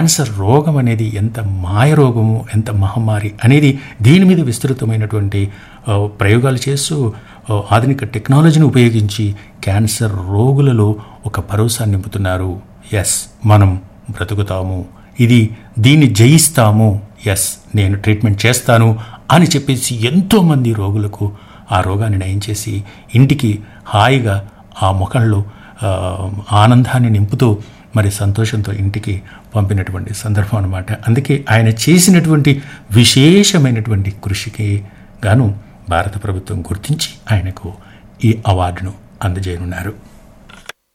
cancer రోగం అనేది ఎంత మాయ రోగము ఎంత మహమ్మారి అనేది దీని మీద విస్తృతమైనటువంటి ఆ, ప్రయోగాలు చేస్తూ ఆ, ఆధునిక టెక్నాలజీని ఉపయోగించి క్యాన్సర్ రోగులలో ఒక భరోసా నింపుతున్నారు ఎస్ మనం బ్రతుకుతాము ఇది దీన్ని జయిస్తాము ఎస్ నేను ట్రీట్మెంట్ చేస్తాను అని చెప్పేసి ఎంతోమంది రోగులకు ఆ రోగాన్ని నయం చేసి ఇంటికి హాయిగా ఆ ముఖంలో ఆ, ఆనందాన్ని నింపుతూ మరి సంతోషంతో ఇంటికి పంపినటువంటి సందర్భం అనమాట అందుకే ఆయన చేసినటువంటి విశేషమైనటువంటి కృషికి గాను భారత ప్రభుత్వం గుర్తించి ఆయనకు ఈ అవార్డును అందజేయనున్నారు